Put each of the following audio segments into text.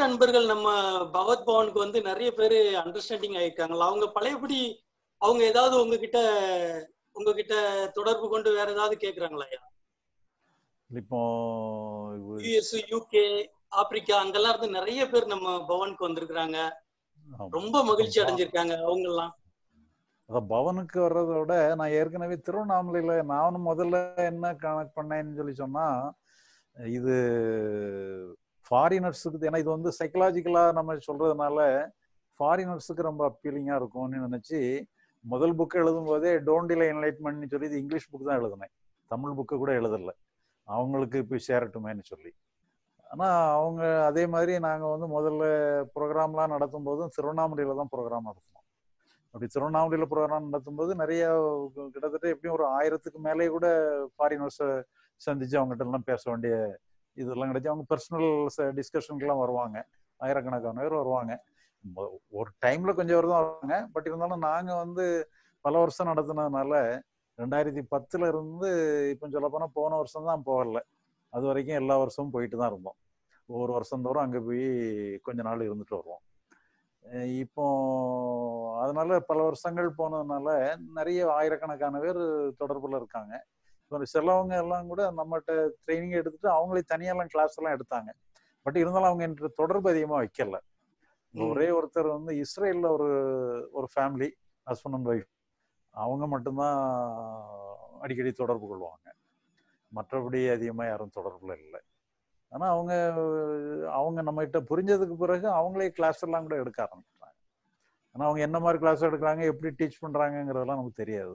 அன்பர்கள் நம்ம பகவத் பவனுக்கு வந்து நிறைய பேரு அண்டர்ஸ்டாண்டிங் ஆயிருக்காங்களா அவங்க பழையபடி அவங்க ஏதாவது உங்ககிட்ட உங்ககிட்ட தொடர்பு கொண்டு வேற ஏதாவது கேக்குறாங்களா இப்போ யூஎஸ் யூகே ஆப்பிரிக்கா அங்கெல்லாம் இருந்து நிறைய பேர் நம்ம பவனுக்கு வந்திருக்கிறாங்க ரொம்ப மகிழ்ச்சி அடைஞ்சிருக்காங்க அவங்க எல்லாம் அதான் பவனுக்கு வர்றதை விட நான் ஏற்கனவே திருவண்ணாமலையில நானும் முதல்ல என்ன கனெக்ட் பண்ணேன்னு சொல்லி சொன்னா இது ஃபாரினர்ஸுக்கு ஏன்னா இது வந்து சைக்கலாஜிக்கலா நம்ம சொல்றதுனால ஃபாரினர்ஸுக்கு ரொம்ப அப்பீலிங்கா இருக்கும்னு நினைச்சு முதல் புக்கு எழுதும் போதே டோன்ட் டிலே என்லைட்மெண்ட்னு சொல்லி இது இங்கிலீஷ் புக் தான் எழுதினேன் தமிழ் புக்கு கூட எழுதல அவங்களுக்கு போய் சேரட்டுமேன்னு சொல்லி ஆனா அவங்க அதே மாதிரி நாங்க வந்து முதல்ல ப்ரோக்ராம்லாம் நடத்தும் போதும் திருவண்ணாமலையில தான் ப்ரோக்ராம் நடத்தினோம் அப்படி திருவண்ணாமலையில ப்ரோக்ராம் நடத்தும் போது நிறைய கிட்டத்தட்ட எப்படியும் ஒரு ஆயிரத்துக்கு மேலே கூட ஃபாரினர்ஸை சந்திச்சு அவங்ககிட்ட எல்லாம் பேச வேண்டிய இதெல்லாம் கிடைச்சு அவங்க பர்சனல் டிஸ்கஷனுக்குலாம் வருவாங்க ஆயிரக்கணக்கான பேர் வருவாங்க ஒரு டைம்ல கொஞ்சம் பேர் தான் வருவாங்க பட் இருந்தாலும் நாங்க வந்து பல வருஷம் நடத்தினதுனால ரெண்டாயிரத்தி பத்துல இருந்து இப்போ சொல்ல போனா போன வருஷம் தான் போகல அது வரைக்கும் எல்லா வருஷமும் போயிட்டு தான் இருந்தோம் ஒவ்வொரு வருஷம் தோறும் அங்கே போய் கொஞ்ச நாள் இருந்துட்டு வருவோம் இப்போ அதனால பல வருஷங்கள் போனதுனால நிறைய ஆயிரக்கணக்கான பேர் தொடர்புல இருக்காங்க இப்போ சிலவங்க எல்லாம் கூட நம்மகிட்ட ட்ரைனிங் எடுத்துட்டு அவங்களே தனியெல்லாம் கிளாஸ் எல்லாம் எடுத்தாங்க பட் இருந்தாலும் அவங்க என்ற தொடர்பு அதிகமா வைக்கல ஒரே ஒருத்தர் வந்து இஸ்ரேல்ல ஒரு ஒரு ஃபேமிலி ஹஸ்பண்ட் அண்ட் ஒய்ஃப் அவங்க மட்டும்தான் அடிக்கடி தொடர்பு கொள்வாங்க மற்றபடி அதிகமாக யாரும் தொடர்புல இல்லை ஆனால் அவங்க அவங்க நம்மகிட்ட புரிஞ்சதுக்கு பிறகு அவங்களே கிளாஸ் எல்லாம் கூட எடுக்க ஆரம்பிக்கிறாங்க ஆனால் அவங்க என்ன மாதிரி கிளாஸ் எடுக்கிறாங்க எப்படி டீச் பண்றாங்கிறதெல்லாம் நமக்கு தெரியாது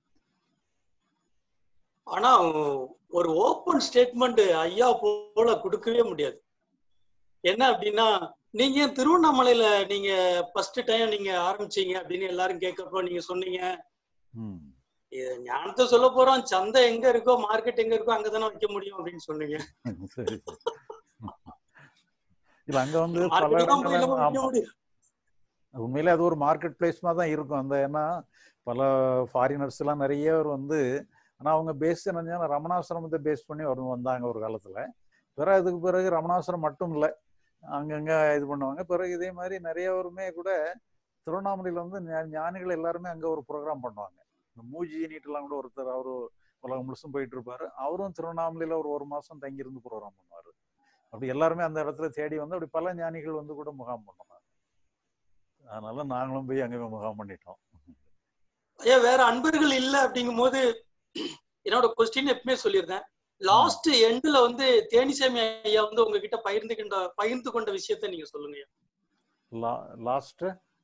ஆனா ஒரு ஓப்பன் ஸ்டேட்மெண்ட் ஐயா போல கொடுக்கவே முடியாது என்ன அப்படின்னா நீங்க திருவண்ணாமலையில நீங்க ஃபர்ஸ்ட் டைம் நீங்க ஆரம்பிச்சீங்க அப்படின்னு எல்லாரும் கேட்கப்போ நீங்க சொன்னீங்க ஞானத்தை சொல்ல போறோம் சந்தை எங்க இருக்கோ மார்க்கெட் எங்க இருக்கோ அங்கதானே வைக்க முடியும் அப்படின்னு சொன்னீங்க சரி இல்ல அங்க வந்து பல இடங்கள் உண்மையிலே அது ஒரு மார்க்கெட் பிளேஸ்மா தான் இருக்கும் அந்த ஏன்னா பல ஃபாரினர்ஸ் எல்லாம் நிறைய பேர் வந்து ஆனா அவங்க பேஸ் என்ன ரமணாசிரமத்தை பேஸ் பண்ணி வரும் வந்தாங்க ஒரு காலத்துல பிறகு அதுக்கு பிறகு ரமணாசிரம் மட்டும் இல்லை அங்கங்க இது பண்ணுவாங்க பிறகு இதே மாதிரி நிறையவருமே கூட திருவண்ணாமலையில வந்து ஞானிகள் எல்லாருமே அங்க ஒரு ப்ரோக்ராம் பண்ணுவாங்க இந்த மூஜி நீட்டெல்லாம் கூட ஒருத்தர் அவரு உலகம் முழுசும் போயிட்டு இருப்பாரு அவரும் திருவண்ணாமலையில ஒரு ஒரு மாசம் தங்கியிருந்து ப்ரோக்ராம் பண்ணுவாரு அப்படி எல்லாருமே அந்த இடத்துல தேடி வந்து அப்படி பல ஞானிகள் வந்து கூட முகாம் பண்ணுவாங்க அதனால நாங்களும் போய் அங்கே முகாம் பண்ணிட்டோம் ஐயா வேற அன்பர்கள் இல்ல அப்படிங்கும் போது என்னோட கொஸ்டின் எப்பவுமே சொல்லியிருந்தேன் லாஸ்ட் எண்ட்ல வந்து தேனிசாமி ஐயா வந்து உங்ககிட்ட பகிர்ந்துகின்ற பகிர்ந்து கொண்ட விஷயத்த நீங்க சொல்லுங்க லாஸ்ட்